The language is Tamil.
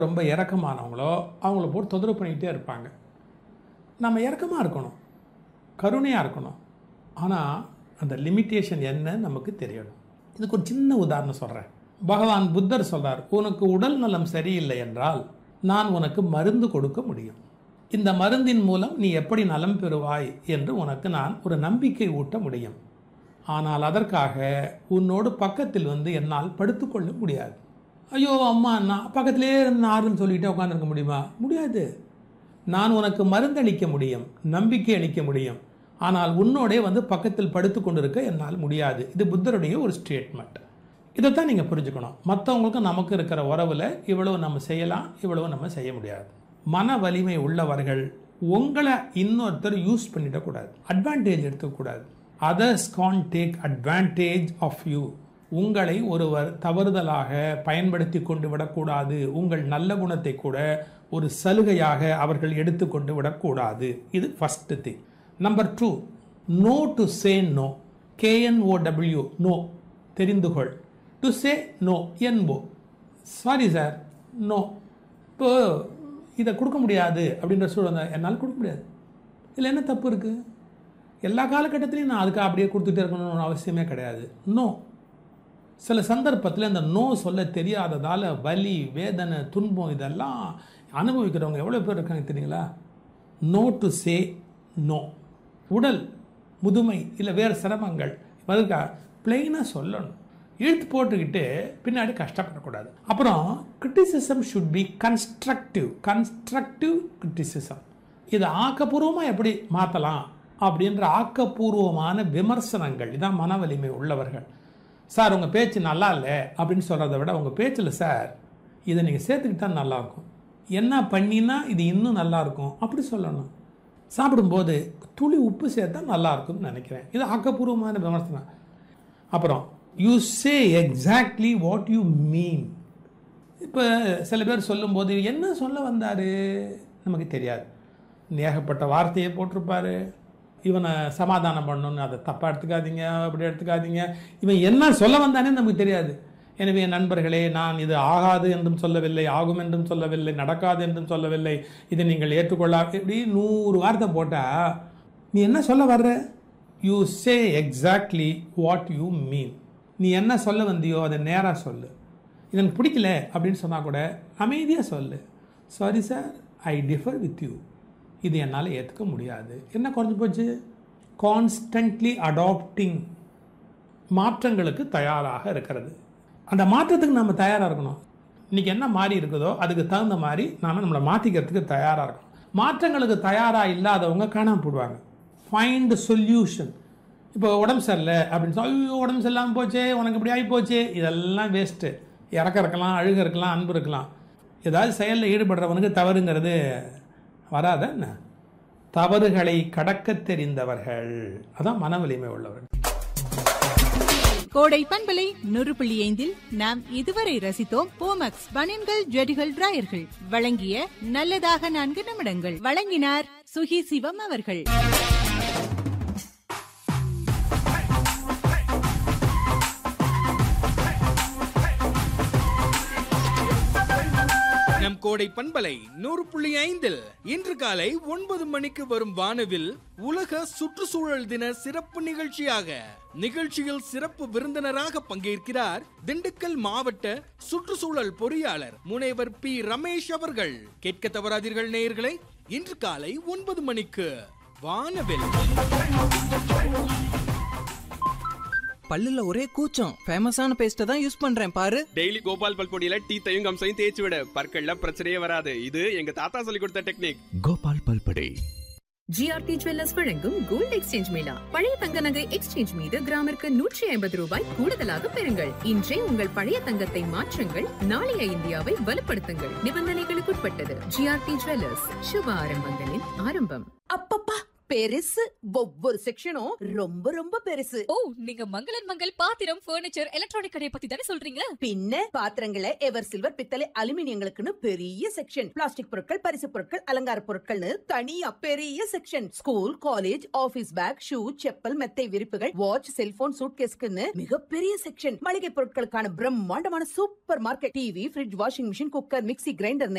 ரொம்ப இறக்கமானவங்களோ அவங்கள போட்டு தொந்தரவு பண்ணிக்கிட்டே இருப்பாங்க நம்ம இறக்கமாக இருக்கணும் கருணையாக இருக்கணும் ஆனால் அந்த லிமிட்டேஷன் என்ன நமக்கு தெரியணும் இதுக்கு ஒரு சின்ன உதாரணம் சொல்கிறேன் பகவான் புத்தர் சொல்றார் உனக்கு உடல் நலம் சரியில்லை என்றால் நான் உனக்கு மருந்து கொடுக்க முடியும் இந்த மருந்தின் மூலம் நீ எப்படி நலம் பெறுவாய் என்று உனக்கு நான் ஒரு நம்பிக்கை ஊட்ட முடியும் ஆனால் அதற்காக உன்னோடு பக்கத்தில் வந்து என்னால் படுத்துக்கொள்ள முடியாது ஐயோ அம்மா நான் பக்கத்திலே இருந்து ஆறுன்னு சொல்லிட்டு உட்காந்துருக்க முடியுமா முடியாது நான் உனக்கு மருந்தளிக்க முடியும் நம்பிக்கை அளிக்க முடியும் ஆனால் உன்னோடே வந்து பக்கத்தில் படுத்து கொண்டிருக்க என்னால் முடியாது இது புத்தருடைய ஒரு ஸ்டேட்மெண்ட் இதைத்தான் நீங்கள் புரிஞ்சுக்கணும் மற்றவங்களுக்கும் நமக்கு இருக்கிற உறவில் இவ்வளவு நம்ம செய்யலாம் இவ்வளவு நம்ம செய்ய முடியாது மன வலிமை உள்ளவர்கள் உங்களை இன்னொருத்தர் யூஸ் பண்ணிடக்கூடாது அட்வான்டேஜ் எடுத்துக்கூடாது others can take advantage of you உங்களை ஒருவர் தவறுதலாக பயன்படுத்தி கொண்டு விடக்கூடாது உங்கள் நல்ல குணத்தை கூட ஒரு சலுகையாக அவர்கள் எடுத்துக்கொண்டு விடக்கூடாது இது first thing number two no to say no K N O W no தெரிந்து கொள் டு சே நோ என்போ சாரி சார் நோ இப்போ இதை கொடுக்க முடியாது அப்படின்ற சூழல் என்னால் கொடுக்க முடியாது இதில் என்ன தப்பு இருக்குது எல்லா காலகட்டத்திலையும் நான் அதுக்கு அப்படியே கொடுத்துட்டே இருக்கணும்னு அவசியமே கிடையாது நோ சில சந்தர்ப்பத்தில் இந்த நோ சொல்ல தெரியாததால் வலி வேதனை துன்பம் இதெல்லாம் அனுபவிக்கிறவங்க எவ்வளோ பேர் இருக்காங்க தெரியுங்களா நோ டு சே நோ உடல் முதுமை இல்லை வேறு சிரமங்கள் அதுக்கா பிளெயினாக சொல்லணும் இழுத்து போட்டுக்கிட்டு பின்னாடி கஷ்டப்படக்கூடாது அப்புறம் criticism should be constructive constructive criticism இதை ஆக்கப்பூர்வமாக எப்படி மாற்றலாம் அப்படின்ற ஆக்கப்பூர்வமான விமர்சனங்கள் இதான் மன வலிமை உள்ளவர்கள் சார் உங்கள் பேச்சு நல்லா இல்லை அப்படின்னு சொல்கிறத விட உங்கள் பேச்சில் சார் இதை நீங்கள் சேர்த்துக்கிட்டா நல்லாயிருக்கும் என்ன பண்ணினா இது இன்னும் நல்லாயிருக்கும் அப்படி சொல்லணும் சாப்பிடும்போது துளி உப்பு சேர்த்தா நல்லா இருக்கும்னு நினைக்கிறேன் இது ஆக்கப்பூர்வமான விமர்சனம் அப்புறம் you say exactly what you mean இப்போ சில பேர் சொல்லும்போது என்ன சொல்ல வந்தார் நமக்கு தெரியாது ஏகப்பட்ட வார்த்தையை போட்டிருப்பாரு இவனை சமாதானம் பண்ணணும்னு அதை தப்பாக எடுத்துக்காதீங்க அப்படி எடுத்துக்காதீங்க இவன் என்ன சொல்ல வந்தானே நமக்கு தெரியாது எனவே நண்பர்களே நான் இது ஆகாது என்றும் சொல்லவில்லை ஆகும் என்றும் சொல்லவில்லை நடக்காது என்றும் சொல்லவில்லை இதை நீங்கள் ஏற்றுக்கொள்ளா இப்படி நூறு வார்த்தை போட்டால் நீ என்ன சொல்ல வர்ற you say exactly what you mean நீ என்ன சொல்ல வந்தியோ அதை நேராக சொல்லு இது எனக்கு பிடிக்கல அப்படின்னு சொன்னால் கூட அமைதியாக சொல்லு sorry sir I differ with you இது என்னால் ஏற்றுக்க முடியாது என்ன குறைஞ்சி போச்சு கான்ஸ்டன்ட்லி அடாப்டிங் மாற்றங்களுக்கு தயாராக இருக்கிறது அந்த மாற்றத்துக்கு நம்ம தயாராக இருக்கணும் இன்றைக்கி என்ன மாறி இருக்குதோ அதுக்கு தகுந்த மாதிரி நாம் நம்மளை மாற்றிக்கிறதுக்கு தயாராக இருக்கணும் மாற்றங்களுக்கு தயாராக இல்லாதவங்க காணாமல் போடுவாங்க ஃபைண்ட் சொல்யூஷன் இப்போ உடம்பு சரியில்லை அப்படின்னு சொல்லி ஐயோ உடம்பு சரியில்லாமல் போச்சே உனக்கு இப்படி ஆகி போச்சே இதெல்லாம் வேஸ்ட்டு இறக்க இருக்கலாம் அழுக இருக்கலாம் அன்பு இருக்கலாம் ஏதாவது செயலில் ஈடுபடுறவனுக்கு தவறுங்கிறது வராத என்ன தவறுகளை கடக்க தெரிந்தவர்கள் அதான் மன வலிமை உள்ளவர்கள் கோடை பண்பலை நூறு புள்ளி ஐந்தில் நாம் இதுவரை ரசித்தோம் போமக்ஸ் பனியன்கள் ஜெடிகள் டிராயர்கள் வழங்கிய நல்லதாக நான்கு நிமிடங்கள் வழங்கினார் சுகி சிவம் அவர்கள் நம் கோடை பண்பலை நூறு புள்ளி ஐந்தில் இன்று காலை ஒன்பது மணிக்கு வரும் வானவில் உலக சுற்றுச்சூழல் தின சிறப்பு நிகழ்ச்சியாக நிகழ்ச்சியில் சிறப்பு விருந்தினராக பங்கேற்கிறார் திண்டுக்கல் மாவட்ட சுற்றுச்சூழல் பொறியாளர் முனைவர் பி ரமேஷ் அவர்கள் கேட்க தவறாதீர்கள் நேயர்களை இன்று காலை ஒன்பது மணிக்கு வானவில் பல்லுல ஒரே கூச்சம் ஃபேமஸான பேஸ்ட்டை தான் யூஸ் பண்றேன் பாரு டெய்லி கோபால் பல் பொடியில டீத்தையும் கம்சையும் தேய்ச்சி விட பற்கள்ல பிரச்சனையே வராது இது எங்க தாத்தா சொல்லி கொடுத்த டெக்னிக் கோபால் பல்படே ஜிஆர்டி ஜுவல்லர்ஸ் வழங்கும் கோல்ட் எக்ஸ்சேஞ்ச் மேளா பழைய தங்க நகை எக்ஸ்சேஞ்ச் மீது கிராமிற்கு நூற்றி ஐம்பது ரூபாய் கூடுதலாக பெறுங்கள் இன்றே உங்கள் பழைய தங்கத்தை மாற்றுங்கள் நாளைய இந்தியாவை வலுப்படுத்துங்கள் நிபந்தனைகளுக்குட்பட்டது ஜிஆர்டி ஜுவல்லர்ஸ் சுப ஆரம்பங்களின் ஆரம்பம் அப்பப்பா பெருசு ஒவ்வொரு செக்ஷனும் ரொம்ப ரொம்ப பெருசு ஓ நீங்க மங்களன் மங்கள் பாத்திரம் பர்னிச்சர் எலக்ட்ரானிக் கடையை பத்தி தானே சொல்றீங்க பின்ன பாத்திரங்களை எவர் சில்வர் பித்தளை அலுமினியங்களுக்குன்னு பெரிய செக்ஷன் பிளாஸ்டிக் பொருட்கள் பரிசு பொருட்கள் அலங்கார பொருட்கள்னு தனியா பெரிய section school college office bag shoe chappal மெத்தை விரிப்புகள் வாட்ச் செல்போன் சூட்கேஸ்க்குன்னு மிகப்பெரிய செக்ஷன் மளிகை பொருட்களுக்கான பிரம்மாண்டமான supermarket TV fridge washing machine cooker mixie grinder